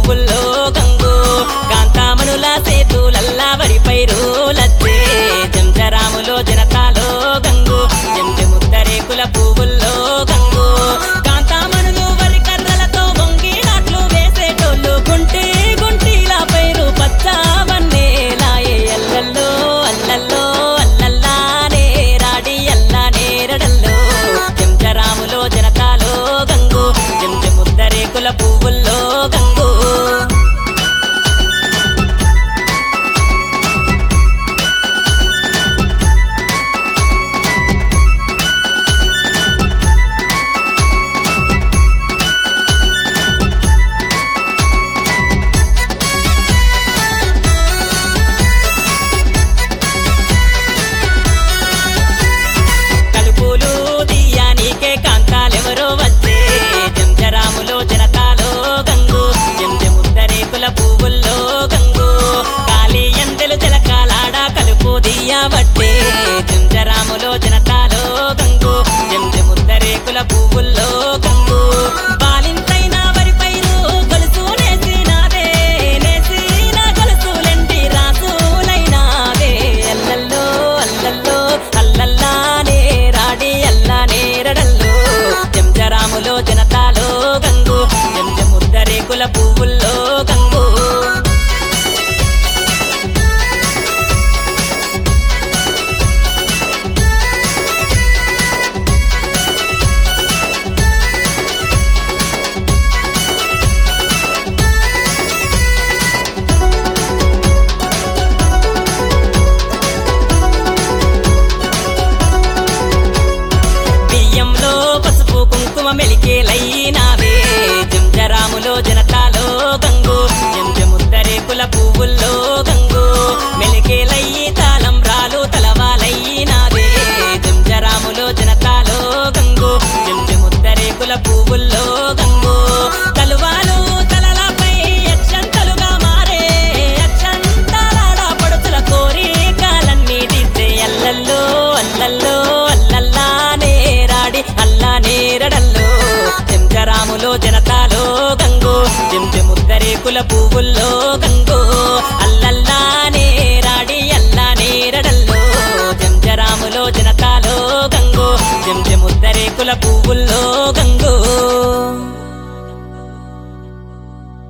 పువ్వుల్లో గంగు కాంతామనుల సేతులల్లా వరి పైరులచ్చే జంజరాములో జనతాలో గంగు జంజి ముద్దరేకుల పువ్వుల్లో గంగు కాంతామనులు వరి కర్రలతో వంగి నాట్లు వేసేటోళ్ళు గుంటి గుంటిలా పైరు పచ్చావన్నేలాయే ఎల్లల్లో అల్లల్లో అల్లల్లానే రాడి అల్లా నేరడల్లో జంజరాములో జనతాలో గంగు జంజి ముద్దరేకుల పువ్వుల్లో గంగు కలుపులు తీయానికే కాంతాలెవరో వచ్చే జంజరాములో జనతాలో గంగు జంజ ముద్దరేకుల పువ్వుల్లో గంగు కాలి ఎందెలు జలకాలాడ కలుపు తీయబట్టే జంజరాములో జనతాలో గంగు జంజ ముద్దరేకుల పువ్వుల్లో గంగు బాలింతైన వరి పైరు గొలుసు నేసినాదే నేసిన గొలుసులెంటి రాసులైనావే అల్లల్లో అల్లల్లో అల్లల్లానే రాడి అల్లా నేరడల్లో జంజరాములో జనతాలో గంగు జంజ ముద్దరేకుల పువ్వుల్లో గంగు బియ్యంలో పసుపు కుంకుమ మెలికేలైనావే జంజరాములో జనతాలో గంగు జంజ ముద్దరేకుల పువ్వుల్లో గంగు మెలికేలయ్యి తాళం రాలు తలవాలైనావే జంజరాములో జనతాలో గంగు జంజ ముద్దరేకుల పువ్వుల్లో గంగు తలువాలు తలలపై అక్షంతలుగా మారే అక్షంతలాడ పడుతుల కోరికలన్నీ తీర్చే అల్లల్లో అల్లల్లో అల్లల్లానే రాడి అల్లా నేరడల్లో చెంచరాములో జనతాలో గంగు చెంచె ముద్దరేకుల పువ్వుల్లో గంగు అల్లల్లానే రాడి అల్లా నేరడల్లో చెంచరాములో జనతాలో గంగు చెంచె ముద్దరేకుల పువ్వుల్లో గంగు